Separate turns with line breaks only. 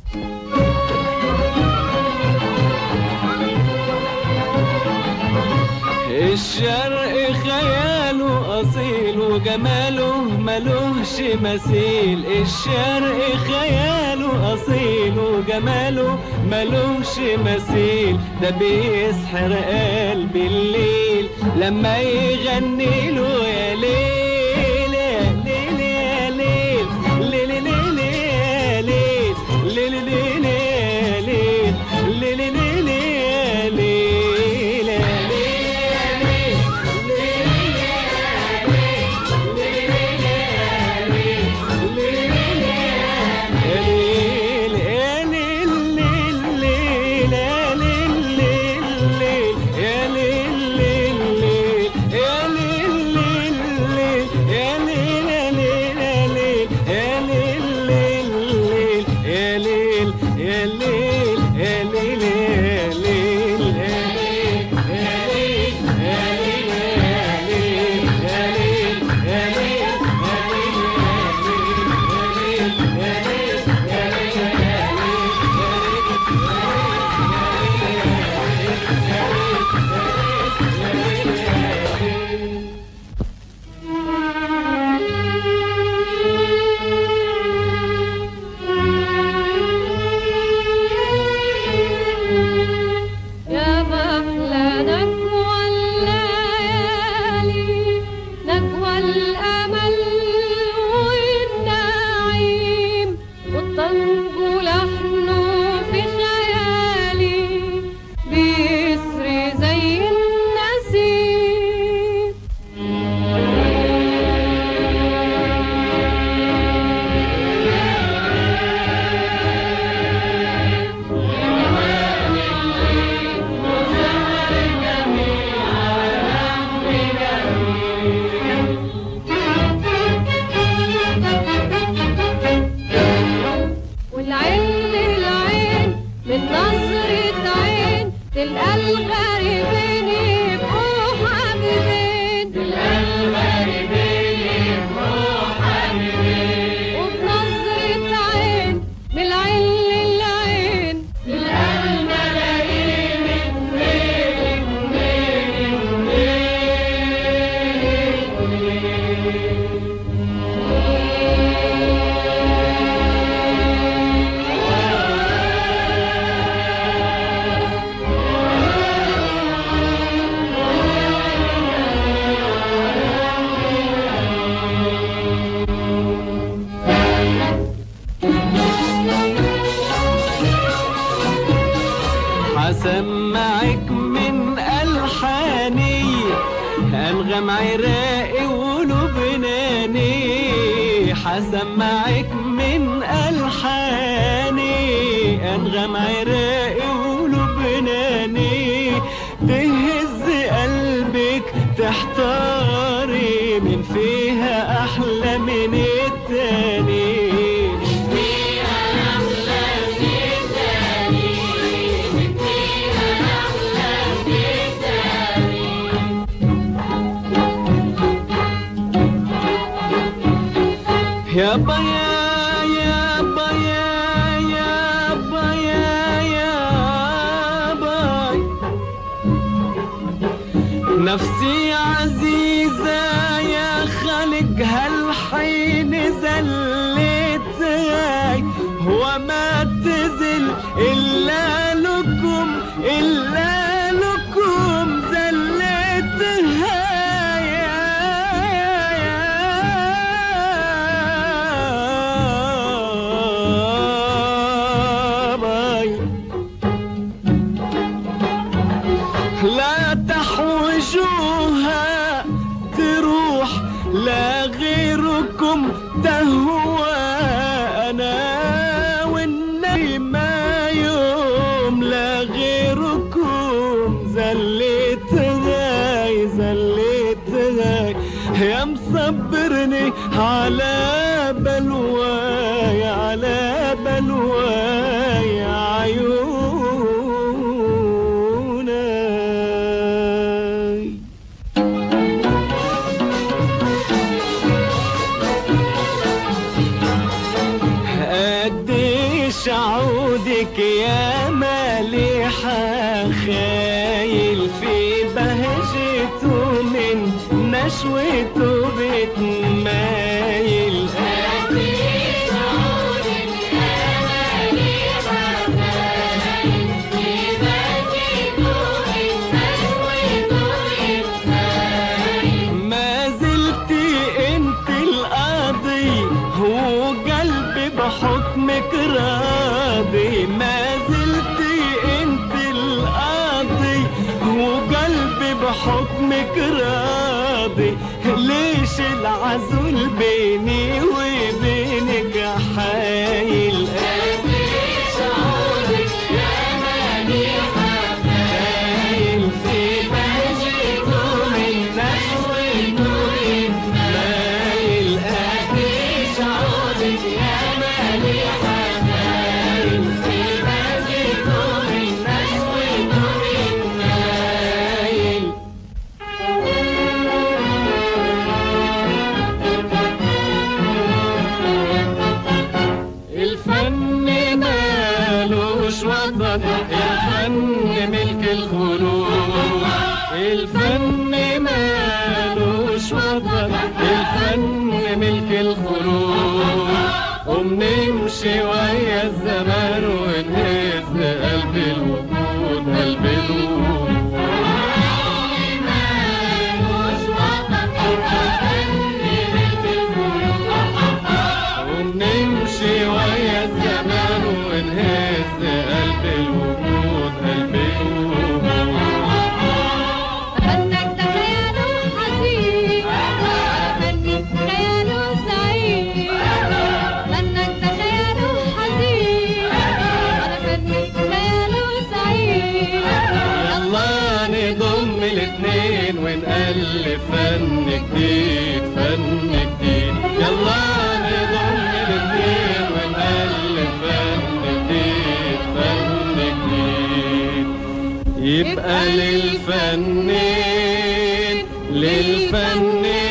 الشرق خياله أصيل وجماله ملوش مثيل الشرق خياله أصيل وجماله ملوش مثيل ده بيسحر قلبي الليل لما يغني له يا ليل يا ليل يا ليل ليل ليل يا ليل ليل ليل يا ليل ليل ليل يا ليل يا
يا محلى نجوى الليالي نجوى الأمل والنعيم والطنج لحنه في خيالي بيسري زي النسيم والعين للعين من نظرة عين تلقى الغريبين يبقوا حبيبين تلقى الغريبين يبقوا حبيبين وبنظرة عين من العين للعين تلقى الملايين اتنين اتنين
حسمعك من ألحاني أنغم عراقي ولبناني حسمعك من ألحاني أنغم عراقي ولبناني تهز قلبك تحتاري من فيها أحلى من التاني يا بيا يا بيا يا بيا يا باي نفسي عزيزة يا خالق هالحين زلت غاي هو ما تزل إلا لكم إلا لكم زلت هاي باي لا تحوجوها تروح لا غيركم تهوى انا والنبي ما يوم لا غيركم زليت غاي زليت غاي يا مصبرني على بلواي على بلواي عيوني قديش ريش عودك يا مليحة خايل في بهجته من نشوته بتمايل ما زلت انت القاضي هو قلبي بحكمك راضي ما زلت انت القاضي هو قلبي بحكمك راضي ليش العزول بيني وبينك حايل حايل في بهجته من نشوته مايل أديش عودك يا مليحة مايل في بهجته من نشوته مايل الفن مالوش وطن الفن ملك الخلود الفن مالوش وطن الفن ملك الخلود قوم نمشي ويا الزمان ونهز قلب الوجود قلب الوجود ونمشي ويا الزمان ونهز قلب الوجود قلب الوجود
فنك ده خياله حزين فنك خياله سعيد فنك ده خياله حزين ولا فنك خياله سعيد
يلا نضم الاتنين ونألف فن جديد فن جديد يلا نضم الاتنين ونألف فن جديد فن جديد يبقى للفنين للفنين